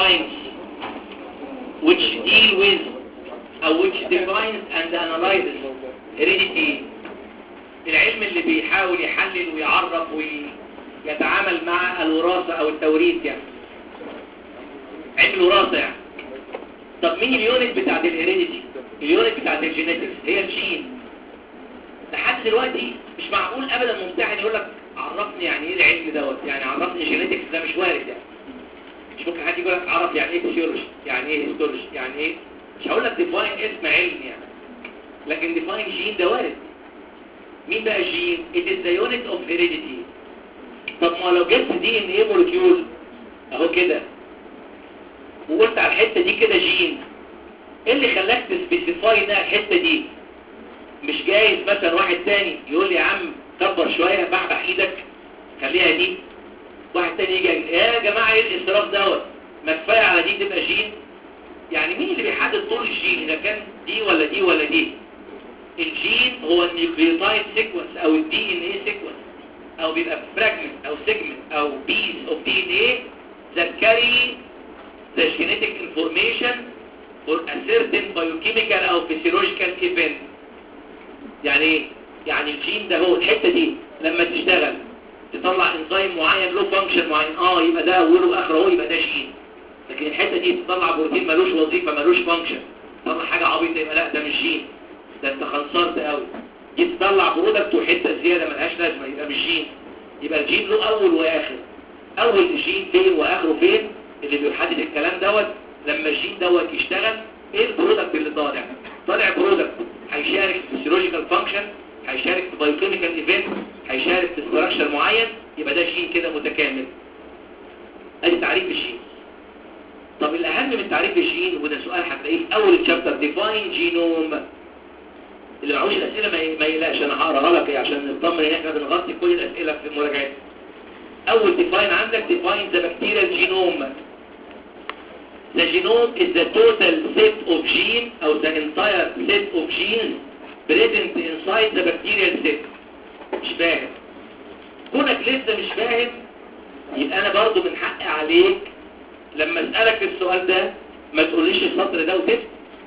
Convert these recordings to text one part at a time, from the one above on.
science which deal with or which defines and analyzes heredity العلم اللي بيحاول يحلل ويعرف ويتعامل مع الوراثة او التوريث يعني علم الوراثة يعني طب مين اليونت بتاعت الهيريديتي اليونت بتاعت الجينيتكس هي الجين لحد دلوقتي مش معقول ابدا ممتحن يقول لك عرفني يعني ايه العلم دوت يعني عرفني الجينيتكس ده مش وارد يعني مش ممكن حد يقول لك عرف يعني ايه فيسيولوجي يعني ايه هيستولوجي يعني ايه مش هقول لك ديفاين اسم علم يعني لكن ديفاين جين ده وارد مين بقى الجين it is the unit of heredity طب ما لو جبت دي ان ايه مولكيول اهو كده وقلت على الحته دي كده جين ايه اللي خلاك تسبيسيفاي انها الحته دي مش جايز مثلا واحد تاني يقول لي يا عم كبر شويه بحبح ايدك خليها دي واحد تاني يجي يا جماعه ايه الاسراف دوت ما كفايه على دي تبقى جين يعني مين اللي بيحدد طول الجين اذا كان دي ولا دي ولا دي الجين هو النيوكليوتايد سيكونس او الدي ان اي سيكونس او بيبقى فراجمنت او سيجمنت او بيس اوف دي ان اي that carry the genetic information for a certain biochemical او physiological event يعني ايه يعني الجين ده هو الحته دي لما تشتغل تطلع انزيم معين له فانكشن معين اه يبقى ده اوله واخره هو يبقى ده جين لكن الحته دي تطلع بروتين ملوش وظيفه ملوش فانكشن تطلع حاجه عبيطه يبقى لا ده مش جين ده انت خنصرت قوي دي تطلع برودكت وحته زياده ملهاش لازمه يبقى مش جين يبقى الجين له اول واخر اول الجين فين واخره فين اللي بيحدد الكلام دوت لما الجين دوت يشتغل ايه البرودكت اللي طالع طالع برودكت هيشارك في فيسيولوجيكال فانكشن هيشارك في بايوكيميكال ايفنت هيشارك في ستراكشر معين يبقى ده جين كده متكامل ادي تعريف الجين طب الاهم من تعريف الجين وده سؤال هتلاقيه في اول الشابتر ديفاين جينوم اللي معهوش الاسئله ما ما يقلقش انا هقراها لك إيه عشان نطمن ان احنا بنغطي كل الاسئله في المراجعات اول ديفاين عندك ديفاين ذا بكتيريال جينوم The genome is the total set of gene or the entire set of genes present inside the bacterial cell. مش فاهم. كونك لسه مش فاهم يبقى انا برضو من حقي عليك لما اسألك السؤال ده ما تقوليش السطر ده وتسكت.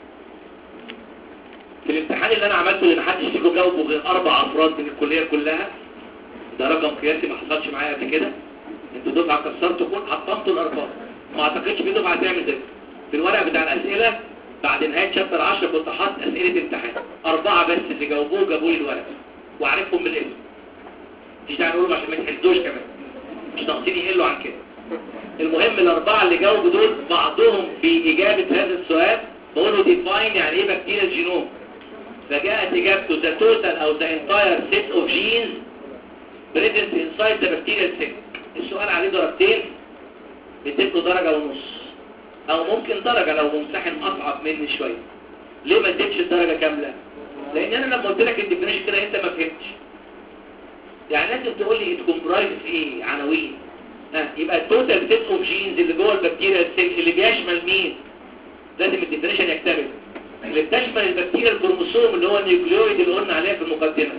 في الامتحان اللي انا عملته اللي محدش فيكم جاوبه غير اربع افراد من الكليه كلها ده رقم قياسي ما حصلش معايا قبل كده انتوا دفعه كسرتوا كل حطمتوا الارقام ما اعتقدش في دفعه تعمل ده في الورق بتاع الاسئله بعد نهايه شابتر 10 كنت حاطط اسئله امتحان اربعه بس اللي جاوبوه جابوا لي الورق وعارفهم بالاسم مش داعي نقولهم عشان ما يتحسدوش كمان مش ناقصين يقلوا عن كده المهم الاربعه اللي جاوبوا دول بعضهم في اجابه هذا السؤال بقولوا ديفاين يعني ايه بكتيريا الجينوم فجاءت اجابته the total او the entire set of genes present inside the bacterial cell السؤال عليه درجتين بتديله درجة ونص او ممكن درجة لو ممتحن اصعب مني شوية ليه ما اديتش الدرجة كاملة لان انا لما قلت لك الديفينيشن كده انت ما فهمتش يعني لازم تقول لي اتكمبرايز ايه عناوين ها يبقى التوتال سيت اوف جينز اللي جوه البكتيريا سيل اللي بيشمل مين لازم الديفينيشن يكتمل اللي بتشمل البكتيريا الكروموسوم اللي هو النيوكليويد اللي قلنا عليها في المقدمه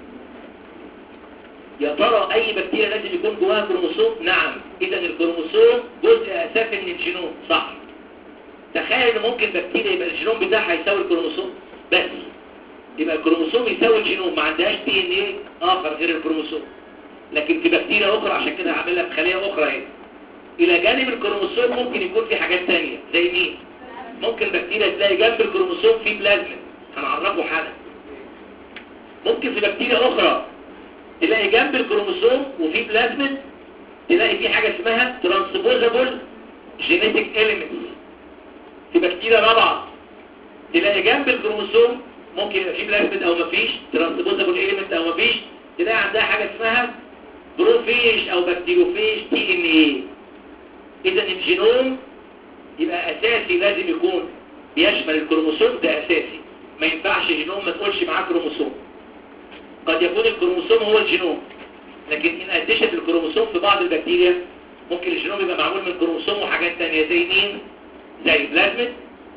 يا ترى اي بكتيريا لازم يكون جواها كروموسوم نعم اذا الكروموسوم جزء اساسي من الجينوم صح تخيل ان ممكن بكتيريا يبقى الجينوم بتاعها يساوي الكروموسوم بس يبقى الكروموسوم يساوي الجينوم ما عندهاش دي ان ايه اخر غير الكروموسوم لكن في بكتيريا اخرى عشان كده هعمل لك خليه اخرى اهي الى جانب الكروموسوم ممكن يكون في حاجات تانية زي مين ممكن بكتيريا تلاقي جنب الكروموسوم في بلازمين هنعرفه حالا ممكن في بكتيريا اخرى تلاقي جنب الكروموسوم وفي بلازمين تلاقي في حاجة اسمها ترانسبوزابل جينيتك اليمنتس في بكتيريا رابعة تلاقي جنب الكروموسوم ممكن يبقى في بلازمين او مفيش ترانسبوزابل اليمنت او مفيش تلاقي عندها حاجة اسمها بروفيج او بكتيروفيج تي ان ايه اذا الجينوم يبقى اساسي لازم يكون بيشمل الكروموسوم ده اساسي ما ينفعش جينوم ما تقولش معاه كروموسوم قد يكون الكروموسوم هو الجينوم لكن ان اديشت الكروموسوم في بعض البكتيريا ممكن الجينوم يبقى معمول من كروموسوم وحاجات تانية زي مين زي بلازميد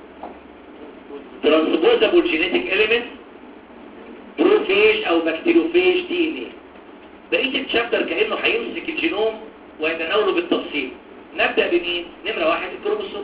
ترانسبوزابل جينيتك اليمنت بروفيج او بكتيروفيج دي ان ايه بقيه الشابتر كانه هيمسك الجينوم ويتناوله بالتفصيل نبدا بمين نمره واحد الكروموسوم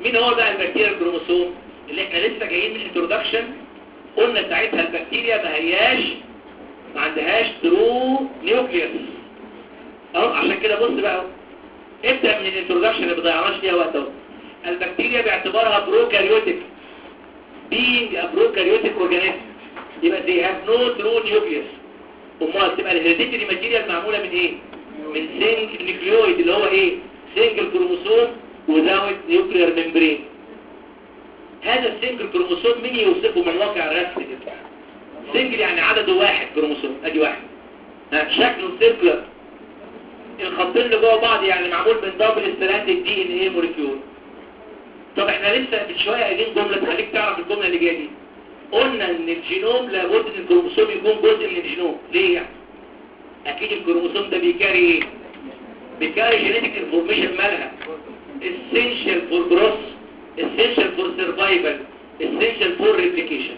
مين هو بقى البكتيريا الكروموسوم اللي احنا لسه جايين من انترودكشن قلنا ساعتها البكتيريا ما هياش ما عندهاش ترو نيوكليوس اهو عشان كده بص بقى اهو ابدا من الانترودكشن اللي ما بيضيعناش فيها وقت اهو البكتيريا باعتبارها بروكاريوتيك being a prokaryotic organism يبقى they have no true nucleus امال تبقى الهيريديتري ماتيريال معموله من ايه من سنجل نيوكليويد اللي هو ايه سنجل كروموسوم without nuclear membrane هذا السنجل كروموسوم مين يوصفه من واقع الرسم كده سنجل يعني عدده واحد كروموسوم ادي واحد ها شكله سيركلر الخطين اللي جوه بعض يعني معمول من دبل ستراندد دي ان ايه موليكيول طب احنا لسه من شويه قايلين جمله تخليك تعرف الجمله اللي جايه دي قلنا ان الجينوم لابد ان الكروموسوم يكون جزء من الجينوم ليه يعني اكيد الكروموسوم ده بيكاري ايه بيكاري جينيتك انفورميشن مالها essential for growth essential for survival essential for replication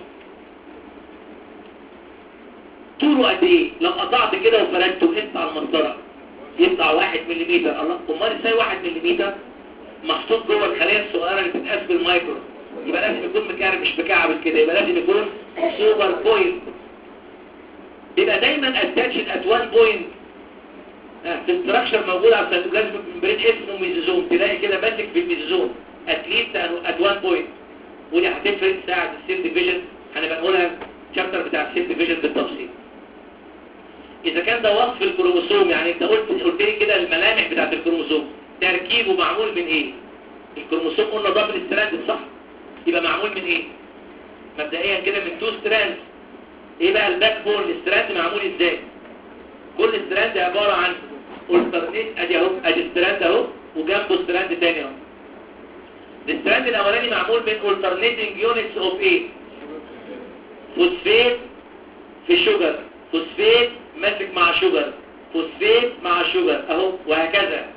طوله قد ايه لو قطعت كده وفردته قطع المسطره يطلع واحد مليمتر الله امال ازاي واحد مليمتر محطوط جوه الخليه الصغيره اللي بتتقاس بالمايكرو يبقى لازم يكون مكعب مش مكعب كده يبقى لازم يكون سوبر بوينت يبقى دايما اتاتشد ات وان بوينت في الستراكشر موجود على السيتوبلازم ممبرين اسمه ميزوزوم تلاقي كده ماسك في الميزوزوم اتليست ات وان بوينت ودي هتفرق ساعه السيل ديفيجن هنبقى نقولها الشابتر بتاع السيل ديفيجن بالتفصيل اذا كان ده وصف الكروموسوم يعني انت قلت قلت لي كده الملامح بتاعت الكروموسوم تركيبه معمول من ايه الكروموسوم قلنا دبل ستراند صح يبقى معمول من ايه مبدئيا كده من تو ستراند ايه بقى الباك بون الستراند معمول ازاي كل ستراند عباره عن الترنيت ادي اهو ادي ستراند اهو وجنبه ستراند تاني اهو الستراند الاولاني معمول من alternating units of ايه فوسفيت في شوجر فوسفيت ماسك مع شوجر فوسفيت مع شوجر اهو وهكذا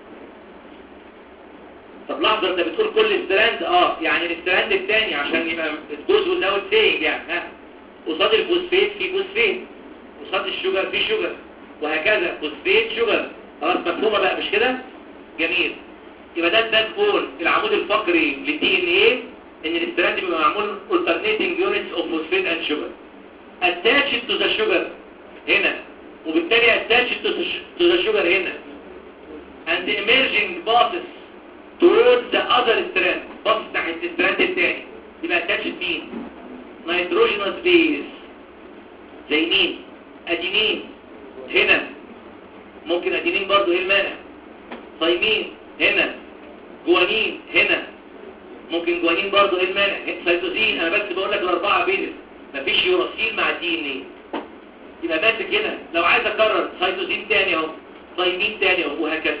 طب لحظه انت بتقول كل ستراند اه يعني الستراند الثاني عشان يبقى الجزء دوت سيج يعني ها قصاد الفوسفيت في فوسفيت قصاد الشوجر في شوجر وهكذا فوسفيت شوجر خلاص مفهومه بقى مش كده جميل يبقى ده الباك بون العمود الفقري للدي ان ايه ان الستراند بيبقى معمول alternating units of phosphate and sugar attached to the sugar هنا وبالتالي attached to the sugar هنا and emerging passes towards the other strand باصص ناحية الستراند الثاني يبقى attached مين nitrogenous base زي مين ادينين هنا ممكن ادينين برضو ايه المانع صايمين هنا جوانين هنا ممكن جوانين برضو ايه المانع سيتوزين انا بس بقول لك الاربعه بيزس مفيش يوراسيل مع الدي ان ايه يبقى ماسك هنا لو عايز اكرر سيتوزين تاني اهو صايمين تاني اهو وهكذا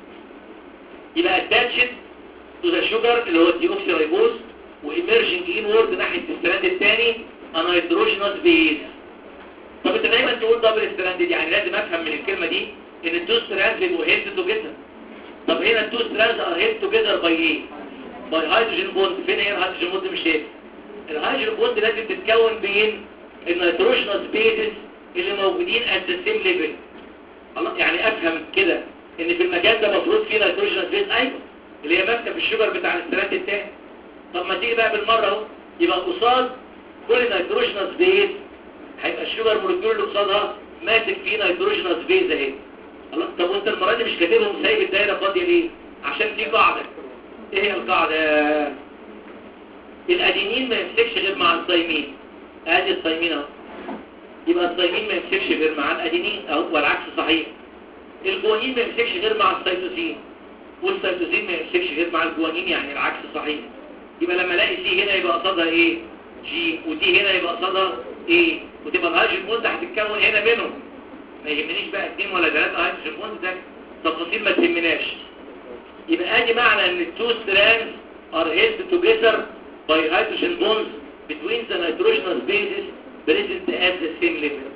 يبقى اتاتشد تو ذا شوجر اللي هو الديوكسي رايبوز وايمرجنج انورد ناحيه الستراند الثاني انهيدروجينوس بيز طب انت دايما تقول دبل ستراندد يعني لازم افهم من الكلمه دي ان التو ستراندز بيبقوا هيد توجذر طب هنا التو ستراندز ار هيد توجذر باي ايه باي هيدروجين بوند فين هي الهيدروجين بوند مش شايف الهيدروجين بوند لازم تتكون بين النيتروجينوس بيزز اللي موجودين ات ذا سيم ليفل الله يعني افهم كده ان في المكان ده المفروض فيه نيتروجينوس بيز ايوه اللي هي ماسكه في الشجر بتاع الستراند التاني طب ما تيجي بقى بالمره اهو يبقى قصاد كل نيتروجينوس بيز هيبقى الشجر مولكيول اللي قصادها ماسك فيه نيتروجينوس بيز اهي الله طب وانت المره دي مش كاتبهم سايب الدايره فاضيه ليه عشان في قاعده ايه هي القاعده الادينين ما يمسكش غير مع الصايمين ادي الصايمين اهو يبقى الصايمين ما يمسكش غير مع الادينين اهو والعكس صحيح الجوانين ما يمسكش غير مع السيتوسين والسيتوسين ما يمسكش غير مع الجوانين يعني العكس صحيح يبقى لما الاقي سي هنا يبقى قصادها ايه جي ودي هنا يبقى قصادها ايه وتبقى الهيدروجين بوند هتتكون هنا بينهم ما يهمنيش بقى اثنين ولا ثلاثه هيدروجين بوند ده تفاصيل ما تهمناش يبقى ادي معنى ان التو ستراندز are held together by hydrogen bonds between the nitrogenous bases present at the same level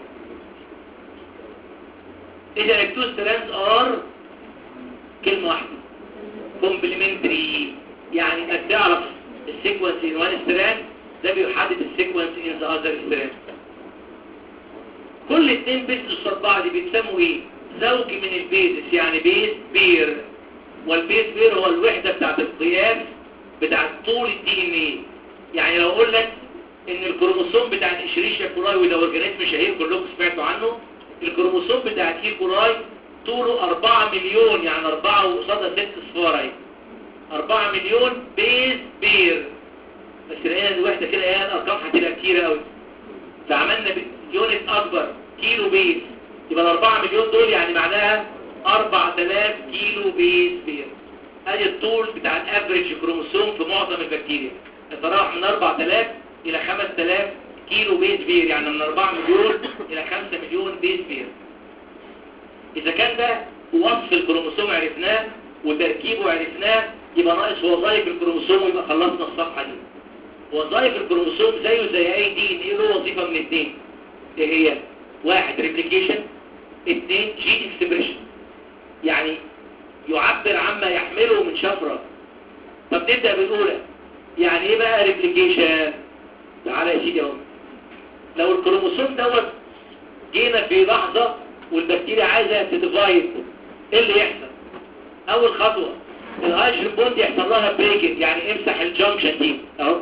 اذا التو ستراندز are كلمه واحده complementary يعني انك تعرف السيكونس in one strand ده بيحدد السيكونس in the other strand كل اتنين بيز قصاد بعض بيتسموا ايه زوج من البيزس يعني بيز بير والبيز بير هو الوحدة بتاعت القياس بتاع طول الدي ان ايه يعني لو اقول لك ان الكروموسوم بتاع الاشريشيا كولاي وده اورجانيزم شهير كلكم سمعتوا عنه الكروموسوم بتاع الاي كولاي طوله 4 مليون يعني 4 وقصادها 6 صفار اهي 4 مليون بيز بير بس لقينا الوحده كده ايه الارقام هتبقى كتيره قوي فعملنا يونت اكبر كيلو بيز يبقى ال 4 مليون دول يعني معناها 4000 كيلو بيز بير ادي الطول بتاع الافريج كروموسوم في معظم البكتيريا يتراوح من 4000 الى 5000 كيلو بيز بير يعني من 4 مليون الى 5 مليون بيز بير اذا كان ده وصف الكروموسوم عرفناه وتركيبه عرفناه يبقى ناقص وظائف الكروموسوم ويبقى خلصنا الصفحه دي وظائف الكروموسوم زيه زي اي دي ان ايه له وظيفه من اثنين ايه هي واحد ريبليكيشن اثنين جين اكسبريشن يعني يعبر عما يحمله من شفرة طب نبدأ بالأولى يعني ايه بقى ريبليكيشن تعالى يا سيدي اهو لو الكروموسوم دوت جينا في لحظة والبكتيريا عايزة تديفايد ايه اللي يحصل اول خطوة الهيدروجين بوند يحصل لها بريكنج يعني امسح الجنكشن دي اهو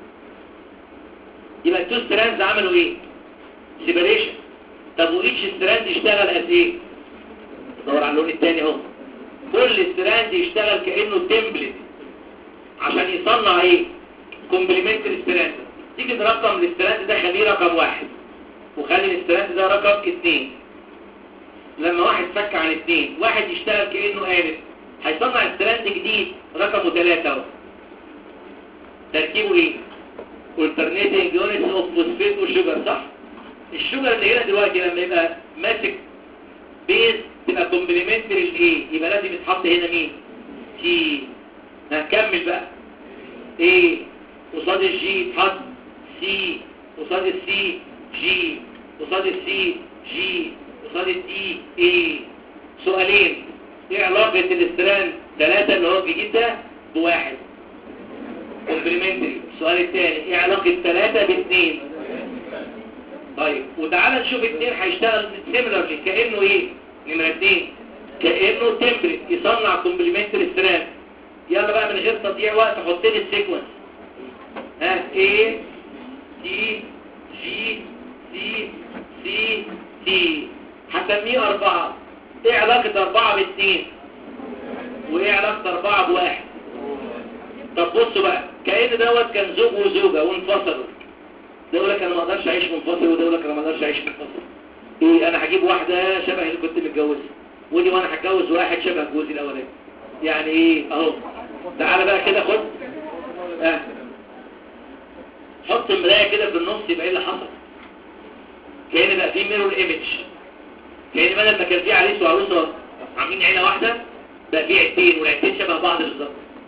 يبقى التو ستراندز عملوا ايه سيبريشن طب وايتش ستراند يشتغل قد ايه دور على اللون الثاني اهو كل ستراند يشتغل كانه تمبلت عشان يصنع ايه كومبلمنتري ستراند تيجي ترقم الستراند ده خليه رقم واحد وخلي الستراند ده رقم اثنين لما واحد فك عن اثنين واحد يشتغل كانه قالب هيصنع ستراند جديد رقمه ثلاثة اهو تركيبه ايه alternating units of phosphate وشوجر صح الشوجر اللي هنا دلوقتي لما يبقى ماسك بيز تبقى كومبلمنتري لايه يبقى لازم يتحط هنا مين تي هكمل بقى ايه قصاد الجي يتحط سي قصاد السي جي قصاد السي جي قصاد الدي ايه سؤالين ايه علاقة الاستران ثلاثة اللي هو الجديد ده بواحد كومبلمنتري السؤال الثاني ايه علاقة ثلاثة باثنين طيب وتعالى نشوف اثنين هيشتغل سيميلرلي كأنه ايه نمرة اثنين كأنه تمبريت يصنع كومبلمنتري ستراند يلا بقى من غير تضييع وقت حط لي السيكونس ها ايه تي جي سي سي تي هسميه أربعة ايه علاقة أربعة باثنين وايه علاقة أربعة بواحد طب بصوا بقى كأن دوت كان زوج وزوجة وانفصلوا ده يقول لك انا ما اقدرش اعيش منفصل وده يقول لك انا ما اقدرش اعيش منفصل ايه انا هجيب واحدة شبه اللي كنت متجوزها ودي وانا هتجوز واحد شبه جوزي الاولاني يعني ايه اهو تعالى بقى كده خد اه حط المرايه كده في النص يبقى ايه اللي حصل كأن بقى في ميرور ايمج كأن بدل ما كان في عريس وعروسه عاملين عيله واحده بقى في عيلتين والعيلتين شبه بعض بالظبط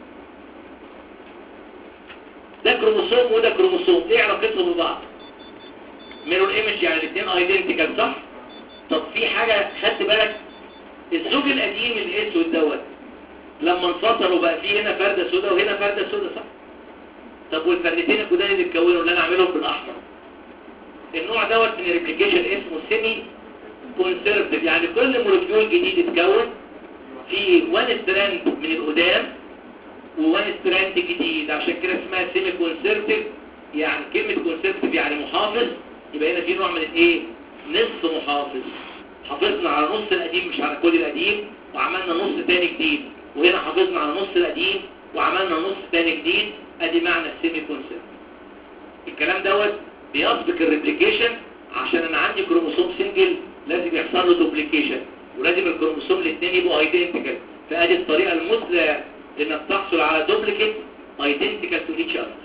ده كروموسوم وده كروموسوم ايه علاقتهم ببعض ميرور ايمج يعني الاثنين ايدنتيكال صح طب في حاجه خدت بالك الزوج القديم الاسود دوت لما انفصلوا بقى في هنا فرده سوداء وهنا فرده سوداء صح طب والفردتين الجداد اللي اتكونوا اللي انا اعملهم بالاحمر النوع دوت من الريبليكيشن اسمه سيمي كونسرفتيف يعني كل مولكيول جديد اتكون في وان ستراند من القدام ووان ستراند جديد عشان كده اسمها سيمي كونسرفتيف يعني كلمة كونسرفتيف يعني محافظ يبقى هنا في نوع من الايه نصف محافظ حافظنا على نص القديم مش على كل القديم وعملنا نص تاني جديد وهنا حافظنا على نص القديم وعملنا نص تاني جديد ادي معنى السيمي كونسرفتيف الكلام دوت بيسبق الريبليكيشن عشان انا عندي كروموسوم سنجل لازم يحصل له دوبليكيشن ولازم الكروموسوم الاثنين يبقوا ايدنتيكال فادي الطريقه المثلى لانك تحصل على دوبليكيت ايدنتيكال تو ايتش اذر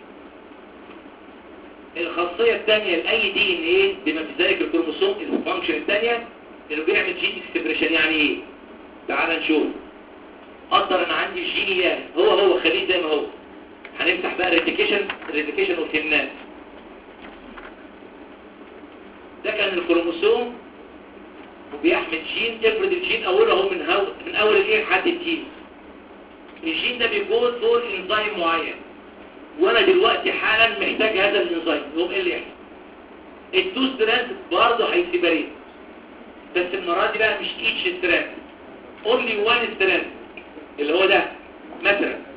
الخاصيه الثانيه لاي دي ان ايه بما في ذلك الكروموسوم الفانكشن الثانيه انه بيعمل جين اكسبريشن يعني ايه تعال نشوف اقدر انا عندي جينيات هو هو خليه زي ما هو هنفتح بقى الريبليكيشن الريبليكيشن وفهمناه ده كان الكروموسوم وبيحمل جين افرض الجين اوله اهو من هو من اول الايه لحد الجين الجين ده بيكون فور انزيم معين وانا دلوقتي حالا محتاج هذا الانزيم يقوم ايه اللي يحصل التو ستراند برضه هيسيبريت بس المره دي بقى مش ايتش ستراند اونلي وان ستراند اللي هو ده مثلا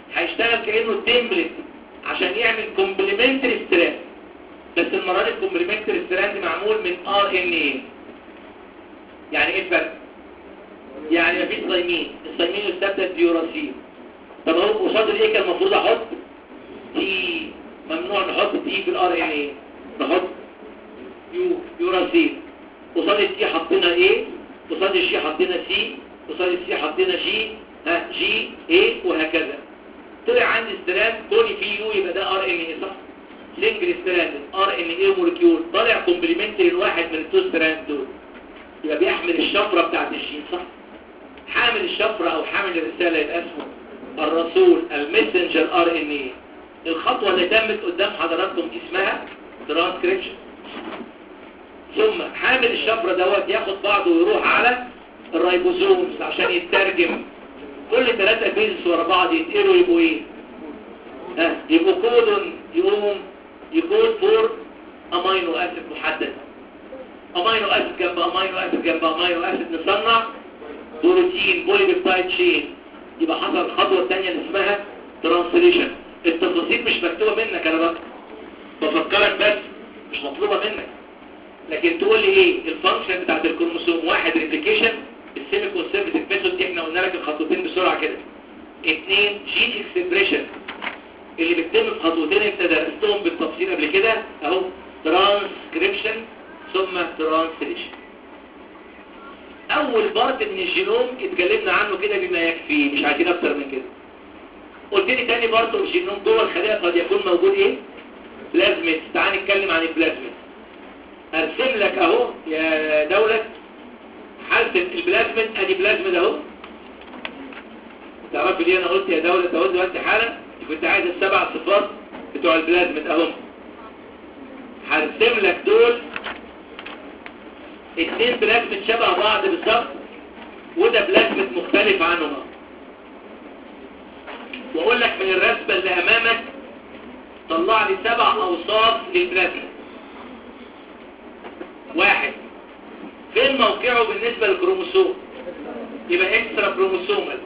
هيشتغل كانه تمبلت عشان يعمل كومبلمنتري ستراند بس المره دي الكومبلمنتري ستراند معمول من ار ان اي يعني ايه الفرق يعني مفيش صيمين الصيمين يستبدل بيوراسيل طب هو قصاد الايه كان المفروض احط تي ممنوع نحط تي في الار ان اي نحط يو يوراسيل قصاد التي حطينا ايه قصاد الشي حطينا سي قصاد السي حطينا جي ها جي ايه وهكذا طلع عندي ستراند كوني في يو يبقى ده ار ان اي صح سنجل ستراند ار ان اي مولكيول طالع كومبلمنتري لواحد من التو ستراند دول يبقى بيحمل الشفره بتاعت الجين صح حامل الشفره او حامل الرساله يبقى اسمه الرسول المسنجر ار ان اي الخطوه اللي تمت قدام حضراتكم اسمها ترانسكريبشن ثم حامل الشفره دوت ياخد بعضه ويروح على الرايبوزومز عشان يترجم كل ثلاثة بيزس ورا بعض يتقروا يبقوا ايه ها يبقوا كود يقوم يكون فور امينو اسيد محدد امينو اسيد جنب امينو اسيد جنب امينو اسيد نصنع بروتين بولي بيبتايد تشين يبقى حصل الخطوه الثانيه اللي اسمها ترانسليشن التفاصيل مش مكتوبه منك انا بقى بفكرك بس مش مطلوبه منك لكن تقول لي ايه الفانكشن بتاعت الكروموسوم واحد ريبليكيشن السيمي كونسرفتيف ميثود احنا قلنا لك الخطوتين بسرعه كده اثنين جين اكسبريشن اللي بتتم في خطوتين انت درستهم بالتفصيل قبل كده اهو ترانسكريبشن ثم ترانسليشن اول بارت من الجينوم اتكلمنا عنه كده بما يكفي مش عايزين اكتر من كده قلت لي تاني بارت من الجينوم جوه الخليه قد يكون موجود ايه بلازميد تعال نتكلم عن البلازميد ارسم لك اهو يا دولة حالة البلازميد ادي بلازميد اهو تعرف ليه انا قلت يا دولة اهو دلوقتي حالا كنت عايز السبع صفات بتوع البلازميد اهو هرسم لك دول اتنين بلازميد شبه بعض بالظبط وده بلازميد مختلف عنهما واقول لك من الرسمة اللي امامك طلع لي سبع اوصاف للبلازميد واحد فين موقعه بالنسبة للكروموسوم يبقى اكسترا كروموسومال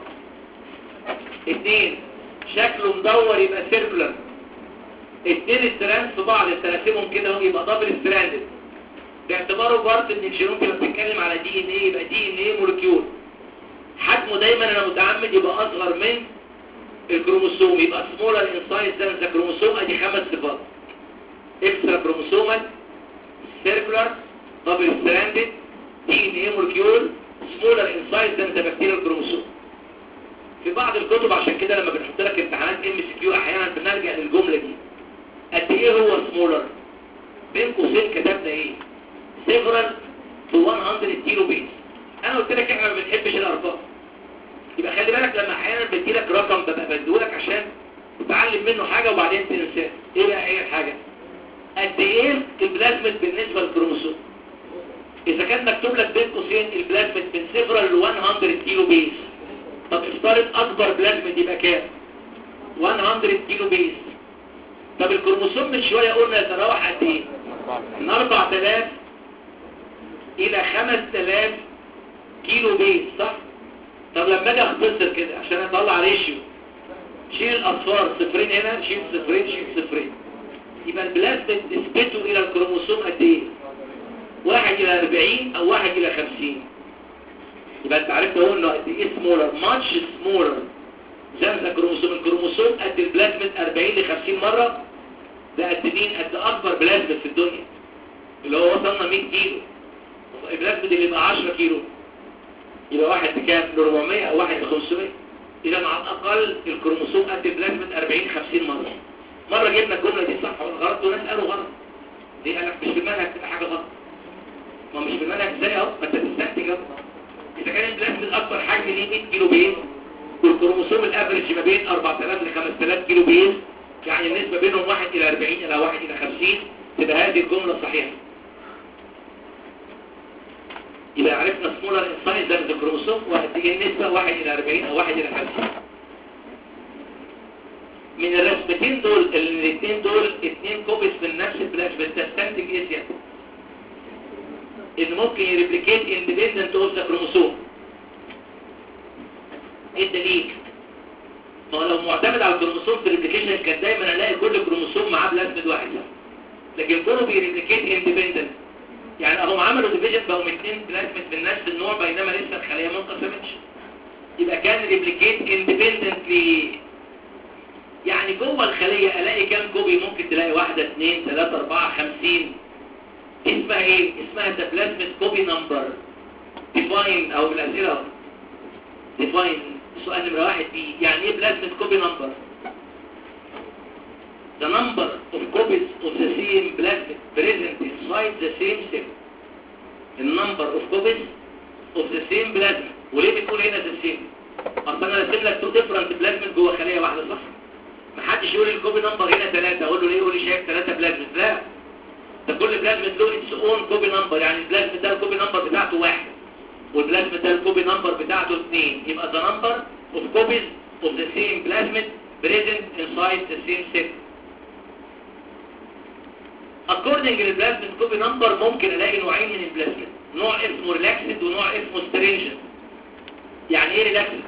اثنين شكله مدور يبقى سيركولر اتنين ستراند في بعض ترسمهم كده اهو يبقى دبل ستراندد باعتباره بارت ان الجينوم كده بتتكلم على دي ان ايه يبقى دي ان ايه مولكيول حجمه دايما انا متعمد يبقى اصغر من الكروموسوم يبقى سمولر ان سايز ده من الكروموسوم ادي خمس صفات اكسترا كروموسومال سيركولر دبل ستراندد دي ان ايه مولكيول سمولر ان سايز ده من بكتيريا الكروموسوم في بعض الكتب عشان كده لما بنحط لك امتحانات ام سي كيو احيانا بنرجع للجمله دي قد ايه هو سمولر بين قوسين كتبنا ايه سيفرال تو 100 كيلو بيس انا قلت لك احنا ما بنحبش الارقام يبقى خلي بالك لما احيانا بدي لك رقم ببقى بديهولك عشان تتعلم منه حاجه وبعدين تنساه ايه بقى ايه الحاجه قد ايه البلازميد بالنسبه للكروموسوم اذا كان مكتوب لك بين قوسين البلازميد من سيفرال ل 100 كيلو بيس طب افترض اكبر بلازميد يبقى كام 100 كيلو بيس طب الكروموسوم من شويه قلنا يتراوح قد ايه من 4000 الى 5000 كيلو بيس صح طب لما اجي اختصر كده عشان اطلع ريشيو شيل الاصفار صفرين هنا شيل صفرين شيل صفرين يبقى البلازميد نسبته الى الكروموسوم قد ايه واحد الى 40 او واحد الى 50 يبقى انت عرفت اهو انه قد ايه سمولر ماتش سمولر زي ما الكروموسوم الكروموسوم قد البلازميد 40 ل 50 مره ده قد مين قد اكبر بلازميد في الدنيا اللي هو وصلنا 100 كيلو البلازميد اللي يبقى 10 كيلو يبقى واحد بكام ب 400 او واحد ب 500 اذا على الاقل الكروموسوم قد البلازميد 40 50 مره مره جبنا الجمله دي صح ولا غلط وناس قالوا غلط دي قال لك مش في المنهج تبقى حاجه غلط ما مش في المنهج ازاي اهو ما انت تستنتج اهو اذا كان البلازميد اكبر حجم ليه 100 كيلو بيز والكروموسوم الافرج ما بين 4000 ل 5000 كيلو بيز يعني النسبه بينهم 1 الى 40 الى 1 الى 50 تبقى هذه الجمله صحيحه يبقى عرفنا سمولر انسايز ده الكروموسوم وقد ايه النسبه 1 الى 40 او 1 الى 50 من الرسمتين دول الاثنين دول اثنين كوبيس من نفس البلاش بتستنتج ايه سيادة ان ممكن يريبليكيت اندبندنت اوف ذا كروموسوم ايه الدليل ما هو لو معتمد على الكروموسوم في الريبليكيشن كان دايما الاقي كل كروموسوم معاه بلازميد واحد لكن كونه بيريبليكيت اندبندنت يعني اهم عملوا ديفيجن بقوا اثنين بلازميد من نفس النوع بينما لسه الخليه ما انقسمتش يبقى كان ريبليكيت اندبندنتلي يعني جوه الخليه الاقي كام كوبي ممكن تلاقي واحده اثنين ثلاثة اربعة خمسين اسمها ايه اسمها ذا بلازميد كوبي نمبر ديفاين او بالاسئله ديفاين سؤال نمره واحد دي يعني ايه بلازميد كوبي نمبر the number of copies of the same plasmid present inside the same cell the number of copies of the same plasmid وليه بتقول هنا the same اصل انا راسم لك two different plasmid جوه خليه واحده صح محدش يقول لي الكوبي نمبر هنا ثلاثة اقول له ليه يقول لي شايف ثلاثة بلازمد لا ده كل بلازمد له اتس اون كوبي نمبر يعني البلازمد ده الكوبي نمبر بتاعته واحد والبلازمد ده الكوبي نمبر بتاعته اثنين يبقى the number of copies of the same plasmid present inside the same cell according للبلازمد كوبي نمبر ممكن الاقي نوعين من البلازمد نوع اسمه ريلاكسد ونوع اسمه سترينجنت يعني ايه ريلاكسد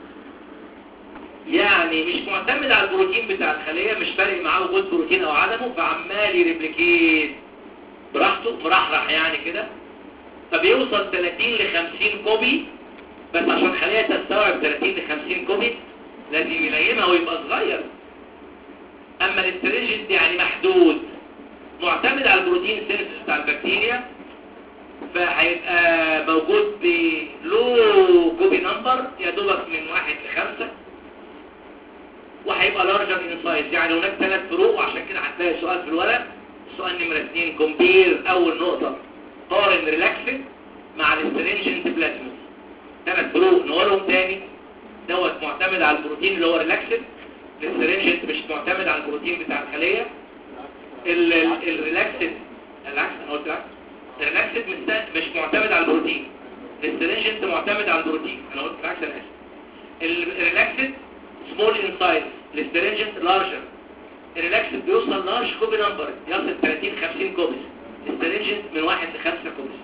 يعني مش معتمد على البروتين بتاع الخلية مش فارق معاه وجود بروتين او عدمه فعمال يريبليكيت براحته مرحرح يعني كده فبيوصل 30 ل 50 كوبي بس عشان الخلية تستوعب 30 ل 50 كوبي لازم يليمها ويبقى صغير اما الاستريجنت يعني محدود معتمد على البروتين سينثيس بتاع البكتيريا فهيبقى موجود بلو كوبي نمبر يا دوبك من واحد لخمسة وهيبقى لارجر ان سايز يعني هناك ثلاث فروق وعشان كده هتلاقي سؤال في الورق سؤال نمرة اثنين كومبير اول نقطة قارن ريلاكسد مع الاسترينجنت بلازموس ثلاث فروق نقولهم تاني دوت معتمد على البروتين اللي هو ريلاكسد الاسترينجنت مش معتمد على البروتين بتاع الخلية الريلاكسد العكس انا قلت العكس الريلاكسد مش معتمد على البروتين الاسترينجنت معتمد على البروتين انا قلت العكس انا اسف الريلاكسد سمول ان سايز الاسترينجنت لارجر الريلاكسد بيوصل لارج كوبي نمبر يصل 30 50 كوبيز الاسترينجنت من 1 ل 5 كوبيز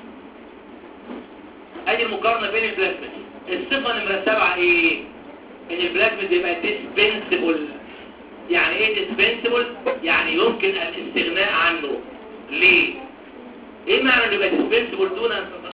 ادي المقارنه بين البلازميد الصفه نمره 7 ايه ان البلازميد يبقى ديسبنسبل يعني ايه ديسبنسبل يعني يمكن الاستغناء عنه ليه ايه معنى ان يبقى ديسبنسبل دون